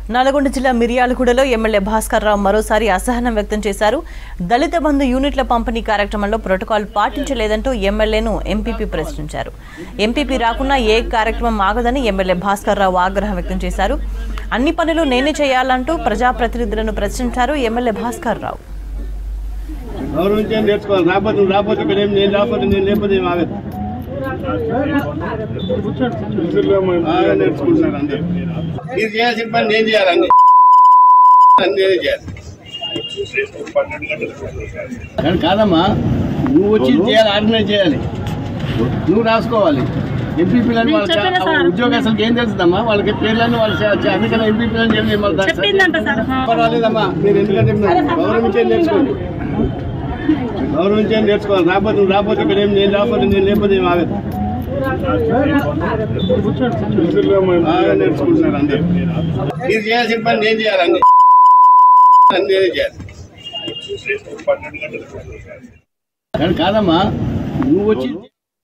నల్గొండ జిల్లా మిర్యాలగూడలో ఎమ్మెల్యే భాస్కర్ రావు మరోసారి అసహనం వ్యక్తం చేశారు దళిత బంధు యూనిట్ల పంపిణీ కార్యక్రమంలో ప్రోటోకాల్ పాటించలేదంటూ ఎమ్మెల్యేను ఎంపీపీ ప్రశ్నించారు ఎంపీపీ రాకున్నా ఏ కార్యక్రమం ఆగదని ఎమ్మెల్యే భాస్కర్ రావు ఆగ్రహం వ్యక్తం చేశారు అన్ని పనులు నేనే చేయాలంటూ ప్రజాప్రతినిధులను ప్రశ్నించారు ఎమ్మెల్యే భాస్కర్ రావు గౌరవించే నేర్చుకోవాలి రాకపోతే నువ్వు రాకపోతే ఇక్కడ ఏం నేను రాకపోతే నేను లేకపోతే ఏం ఆగదు బాగా నేర్చుకుంటున్నారు అందరూ మీరు చేయాల్సిన పని నేను చేయాలి అన్ని అన్ని నేనే చేయాలి కానీ కాదమ్మా నువ్వు వచ్చి చేయాలి ఆర్గనైజ్ చేయాలి నువ్వు రాసుకోవాలి ఎంపీపీలని వాళ్ళ ఉద్యోగస్తులకు ఏం తెలుస్తుందమ్మా వాళ్ళకి పేర్లన్నీ వాళ్ళు చే- చే- అందుకని ఎంపీపీలని చెప్పి మళ్ళీ దానికి చెప్పిందంట సార్ పర్వాలేదమ్మా మీరు ఎందుకంటే గౌరవించే నేర్చుకోండి గౌరవించే నేర్చుకోవాలి రాకపోతే నువ్వు రాకపోతే ఇక్కడ ఏం నేను రాకపోతే నేను లేకపోతే ఏం ఆగదు బాగా నేర్చుకుంటున్నారు అందరూ మీరు చేయాల్సిన పని నేను చేయాలి అన్ని అన్ని నేనే చేయాలి కానీ కాదమ్మా నువ్వు వచ్చి